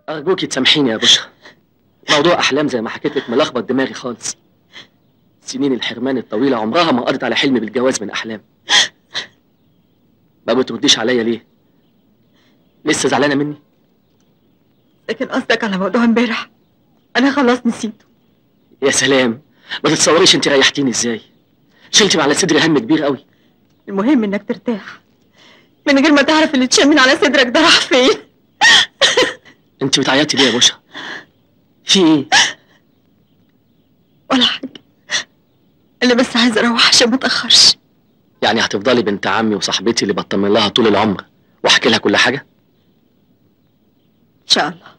ارجوكي تسامحيني يا بشرى موضوع احلام زي ما حكيت لك ملخبط دماغي خالص سنين الحرمان الطويله عمرها ما قضت على حلمي بالجواز من احلام ما بترديش عليا ليه لسه زعلانه مني لكن قصدك على موضوع امبارح انا خلاص نسيته يا سلام ما تتصوريش انت ريحتيني ازاي شلتي على صدري هم كبير قوي المهم انك ترتاح من غير ما تعرف اللي اتشال من على صدرك ده راح فين انت بتعيطي ليه يا بشرى في ايه ولا حاجه انا بس عايزه اروح عشان ما اتاخرش يعني هتفضلي بنت عمي وصاحبتي اللي بطمن لها طول العمر واحكي لها كل حاجه ان شاء الله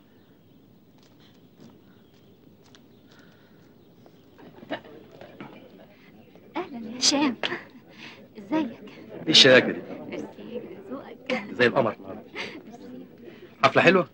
اهلا يا هشام ازيك ايه الشياكه دي ميرسي ذوقك زي القمر النهارده حفله حلوه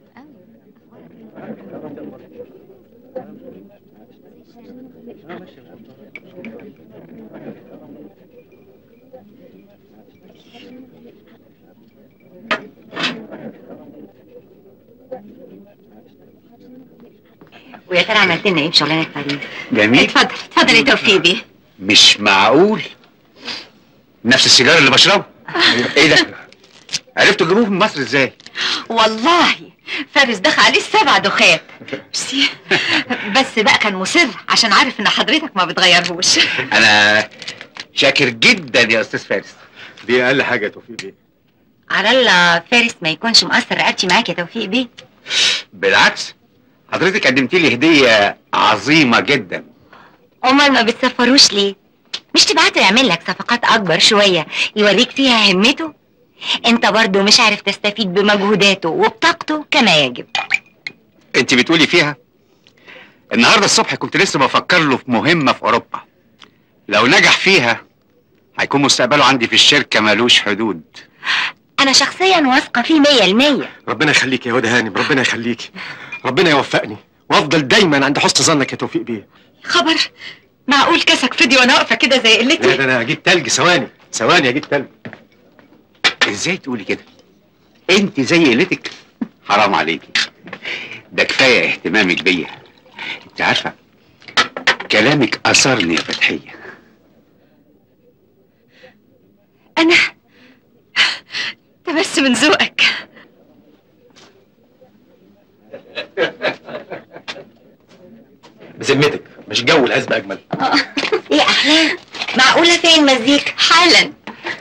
ويا ترى عملت لنا ايه في شغلانه باريس؟ جميل اتفضل اتفضل يا توفيق بيه مش معقول نفس السيجاره اللي بشربه ايه ده عرفتوا تجيبوه من مصر ازاي والله فارس دخل عليه سبع دخات ميرسي. بس بقى كان مصر عشان عارف ان حضرتك ما بتغيرهوش انا شاكر جدا يا استاذ فارس دي اقل حاجه يا توفيق بيه على الله فارس ما يكونش مقصر رقبتي معاك يا توفيق بيه بالعكس حضرتك قدمتي لي هديه عظيمه جدا امال ما بتسفروش ليه مش تبعته يعمل لك صفقات اكبر شويه يوريك فيها همته انت برضو مش عارف تستفيد بمجهوداته وبطاقته كما يجب انت بتقولي فيها النهارده الصبح كنت لسه بفكر له في مهمه في اوروبا لو نجح فيها هيكون مستقبله عندي في الشركه ملوش حدود انا شخصيا واثقه فيه مية المية ربنا يخليك يا هدى هانم ربنا يخليك ربنا يوفقني وافضل دايما عند حسن ظنك يا توفيق بيه خبر معقول كاسك فدي وانا واقفه كده زي لا قلتي ده انا اجيب تلج ثواني ثواني اجيب تلج ازاي تقولي كده انت زي قلتك حرام عليكي ده كفايه اهتمامك بيا انت عارفه كلامك اثرني يا فتحيه انا ده بس من ذوقك بذمتك مش جو العزب اجمل ايه احلام معقوله فين مزيكا حالا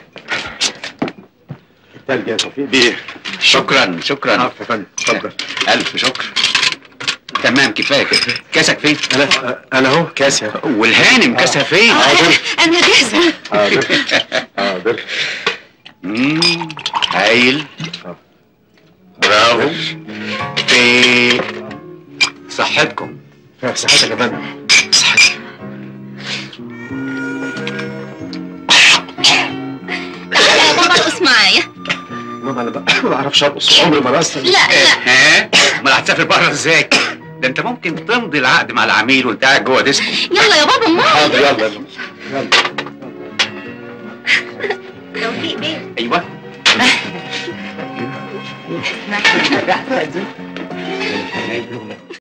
تلج يا توفيق بيه شكرا شكرا عفوا يا فندم اتفضل الف شكر تمام كفايه كده كاسك فين انا انا اهو كاسي اهو والهانم كاسها فين انا جاهزه حاضر حاضر مم، هايل برافو في صحتكم في صحتك يا فندم صحتك يا بابا ارقص معايا ماما انا بقى ما بعرفش ارقص عمري ما رقصت لا لا ها امال هتسافر بره ازاي ده انت ممكن تمضي العقد مع العميل وانت قاعد جوه ديسكو يلا يا بابا ما حاضر يلا يلا يلا توفيق بيه ايوه اسمح لي الرقصه دي